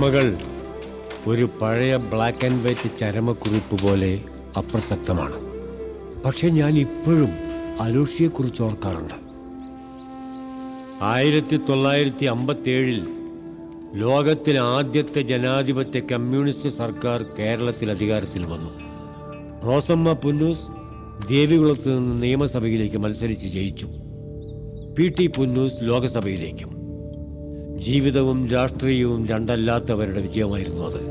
ഓർമ്മകൾ ഒരു പഴയ ബ്ലാക്ക് ആൻഡ് വൈറ്റ് ചരമക്കുറിപ്പ് പോലെ അപ്രസക്തമാണ് പക്ഷെ ഞാൻ ഇപ്പോഴും അലോഷിയെക്കുറിച്ച് ഓർക്കാറുണ്ട് ആയിരത്തി തൊള്ളായിരത്തി അമ്പത്തിയേഴിൽ ലോകത്തിലെ ആദ്യത്തെ ജനാധിപത്യ കമ്മ്യൂണിസ്റ്റ് സർക്കാർ കേരളത്തിൽ അധികാരത്തിൽ വന്നു റോസമ്മ പുന്നൂസ് ദേവികുളത്ത് നിന്ന് നിയമസഭയിലേക്ക് മത്സരിച്ച് ജയിച്ചു പി ടി പുന്നൂസ് ലോകസഭയിലേക്കും ജീവിതവും രാഷ്ട്രീയവും രണ്ടല്ലാത്തവരുടെ വിജയമായിരുന്നു അത്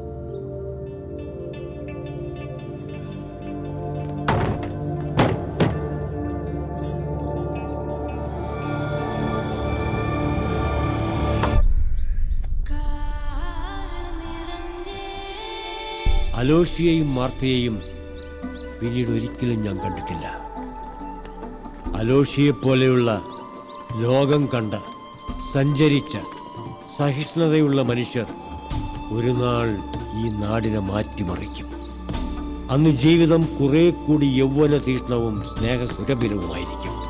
അലോഷിയെയും മാർത്തയെയും പിന്നീട് ഒരിക്കലും ഞാൻ കണ്ടിട്ടില്ല അലോഷിയെപ്പോലെയുള്ള ലോകം കണ്ട സഞ്ചരിച്ച സഹിഷ്ണുതയുള്ള മനുഷ്യർ ഒരു നാൾ ഈ നാടിനെ മാറ്റിമറിക്കും അന്ന് ജീവിതം കുറെ കൂടി യൗവന തീഷ്ണവും സ്നേഹസുരഭിലവുമായിരിക്കും